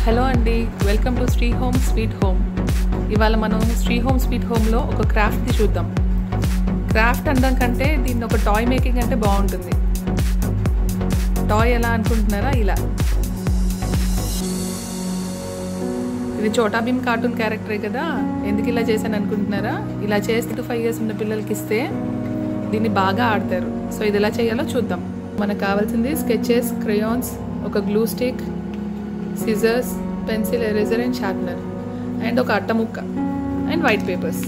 hello అండి welcome to Shri home sweet home ఇవాళ మనం శ్రీ హోమ్ స్వీట్ హోమ్లో ఒక క్రాఫ్ట్ని చూద్దాం క్రాఫ్ట్ అనడం కంటే దీన్ని ఒక టాయ్ మేకింగ్ అంటే బాగుంటుంది టాయ్ ఎలా అనుకుంటున్నారా ఇలా ఇది చోటా భీమ్ కార్టూన్ క్యారెక్టరే కదా ఎందుకు ఇలా చేశాను అనుకుంటున్నారా ఇలా చేస్తే ఫైవ్ ఇయర్స్ ఉన్న పిల్లలకి ఇస్తే దీన్ని బాగా ఆడతారు సో ఇది ఎలా చేయాలో చూద్దాం మనకు కావాల్సింది స్కెచెస్ క్రయాన్స్ ఒక glue stick scissors pencil eraser and sharpener and ఒక అట్ట ముక్క అండ్ వైట్ పేపర్స్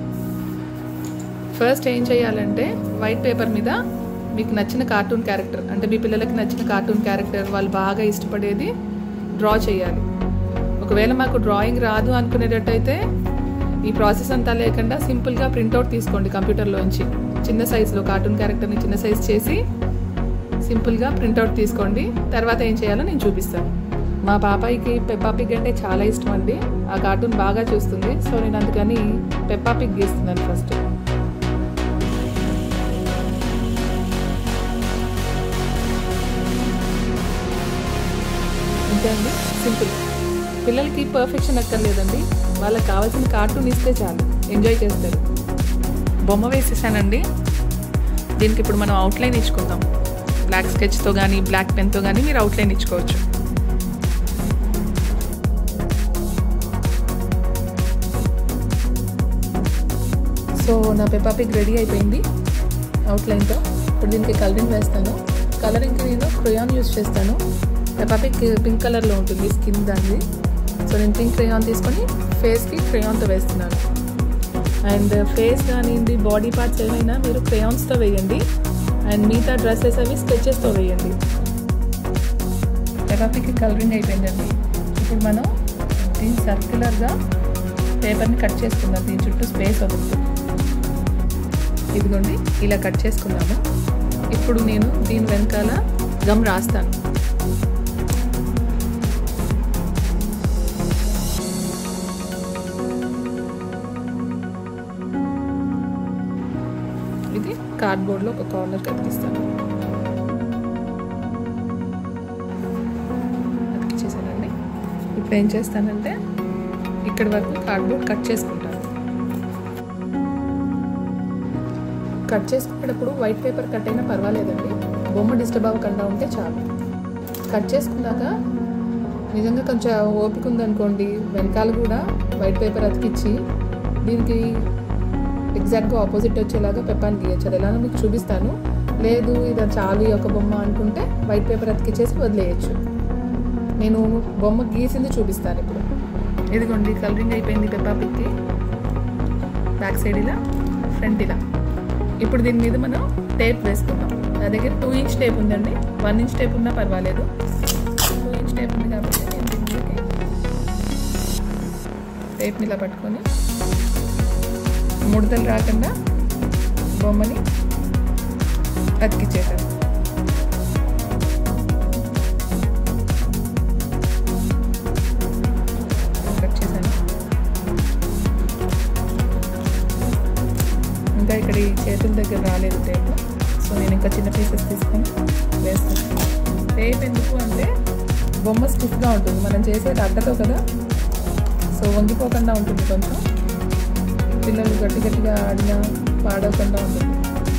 ఫస్ట్ ఏం చేయాలంటే వైట్ పేపర్ మీద మీకు నచ్చిన కార్టూన్ క్యారెక్టర్ అంటే మీ పిల్లలకి నచ్చిన కార్టూన్ క్యారెక్టర్ వాళ్ళు బాగా ఇష్టపడేది డ్రా చేయాలి ఒకవేళ మాకు డ్రాయింగ్ రాదు అనుకునేటట్టయితే ఈ ప్రాసెస్ అంతా లేకుండా సింపుల్గా ప్రింట్అవుట్ తీసుకోండి కంప్యూటర్లోంచి చిన్న సైజులో కార్టూన్ క్యారెక్టర్ని చిన్న సైజ్ చేసి సింపుల్గా ప్రింట్అవుట్ తీసుకోండి తర్వాత ఏం చేయాలో నేను చూపిస్తాను మా పాపాయికి పెప్పా పిగ్ అంటే చాలా ఇష్టం అండి ఆ కార్టూన్ బాగా చూస్తుంది సో నేను అందుకని పెప్పా పిగ్ గీస్తున్నాను ఫస్ట్ అంతే అండి సింపుల్ పిల్లలకి పర్ఫెక్షన్ అక్కర్లేదండి వాళ్ళకి కావాల్సిన కార్టూన్ ఇస్తే చాలు ఎంజాయ్ చేస్తారు బొమ్మ వేసేసానండి దీనికి ఇప్పుడు మనం అవుట్లైన్ ఇచ్చుకుందాం బ్లాక్ స్కెచ్తో కానీ బ్లాక్ పెన్తో కానీ మీరు అవుట్లైన్ ఇచ్చుకోవచ్చు సో నా పెప్పా పిక్ రెడీ అయిపోయింది అవుట్లైన్తో ఇప్పుడు దీనికి కలరింగ్ వేస్తాను కలరింగ్కి నేను క్రయాన్ యూస్ చేస్తాను పెప్పా పిక్ పింక్ కలర్లో ఉంటుంది స్కిన్ దాన్ని సో నేను పింక్ క్రయాన్ తీసుకొని ఫేస్కి క్రయాన్తో వేస్తున్నాను అండ్ ఫేస్ కానివ్వండి బాడీ పార్ట్స్ ఏమైనా మీరు క్రయాన్స్తో వేయండి అండ్ మిగతా డ్రెస్సెస్ అవి స్కెచెస్తో వేయండి పెపాపికి కలరింగ్ అయిపోయిందండి ఇప్పుడు మనం దీన్ని సర్క్యులర్గా పేపర్ని కట్ చేసుకుందాం దీని చుట్టూ స్పేస్ వదులుతుంది ఇదిగోండి ఇలా కట్ చేసుకున్నాము ఇప్పుడు నేను దీని వెనకాల గమ్ రాస్తాను ఇది కార్డ్బోర్డ్లో ఒక కార్నర్ కత్తిస్తాను అతికిచ్చేసానండి ఇప్పుడు ఏం చేస్తానంటే ఇక్కడి వరకు కార్డ్బోర్డ్ కట్ చేసుకుంటాను కట్ చేసుకునేటప్పుడు వైట్ పేపర్ కట్ అయినా పర్వాలేదండి బొమ్మ డిస్టర్బ్ అవ్వకుండా ఉంటే చాలు కట్ చేసుకున్నాక నిజంగా కొంచెం ఓపిక ఉందనుకోండి వెనకాల కూడా వైట్ పేపర్ అతికిచ్చి దీనికి ఎగ్జాక్ట్గా ఆపోజిట్ వచ్చేలాగా పెప్పాన్ని గీయచ్చు అది ఎలానో మీకు చూపిస్తాను లేదు ఇది చాలు ఈ యొక్క బొమ్మ అనుకుంటే వైట్ పేపర్ అతికిచ్చేసి వదిలేయచ్చు నేను బొమ్మ గీసింది చూపిస్తాను ఇప్పుడు ఇదిగోండి కలరింగ్ అయిపోయింది పెప్పా పిక్కి బ్యాక్ సైడ్ ఇలా ఫ్రంట్ ఇలా ఇప్పుడు దీని మీద మనం టేప్ వేసుకుందాం నా దగ్గర టూ ఇంచ్ టేప్ ఉందండి వన్ ఇంచ్ టేప్ ఉన్నా పర్వాలేదు టూ ఇంచ్ టేప్ ఉంది కాబట్టి నేను దీనికి టేప్ని ఇలా పట్టుకొని ముడతలు రాకుండా బొమ్మని అతికిచ్చేసాను కట్ చేశాను ఇంకా ఇక్కడ ఈ చేతుల దగ్గర రాలేదు టేప్ సో నేను ఇంకా చిన్న పీసెస్ తీసుకొని వేస్తాను టేప్ ఎందుకు అంటే బొమ్మ స్టిఫ్గా ఉంటుంది మనం చేసేది అడ్డతో కదా సో వంగిపోకుండా ఉంటుంది కొంచెం పిల్లలు గట్టి గట్టిగా ఆడినా పాడవకుండా ఉంటుంది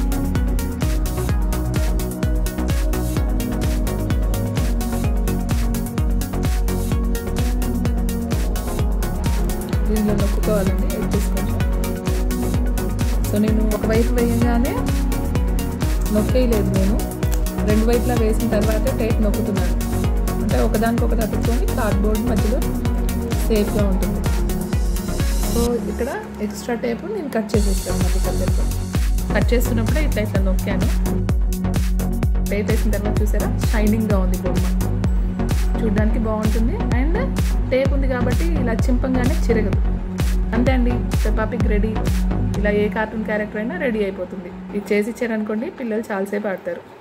దీనిలో నొక్కుకోవాలండి ఎడ్జెస్ కొంచెం సో నేను ఒకవైపు వేయగానే నొక్కేయలేదు నేను రెండు వైపులా వేసిన తర్వాత టేప్ నొక్కుతున్నాను అంటే ఒకదానికొకటి అతుక్కొని కార్డ్బోర్డ్ మధ్యలో సేఫ్గా ఉంటుంది సో ఇక్కడ ఎక్స్ట్రా టేప్ నేను కట్ చేసేస్తాను మళ్ళీ కల్లెట్లో కట్ చేస్తున్నప్పుడే ఇట్లా ఇట్లా నొక్కాను టేప్ వేసిన తర్వాత చూసారా షైనింగ్గా ఉంది బొమ్మ చూడడానికి బాగుంటుంది అండ్ టేప్ ఉంది కాబట్టి ఇలా చింపంగానే చిరగదు అంతే అండి పెపాపిక్ రెడీ ఇలా ఏ కార్టూన్ క్యారెక్టర్ అయినా రెడీ అయిపోతుంది ఇది చేసి ఇచ్చారనుకోండి పిల్లలు చాలాసేపు ఆడతారు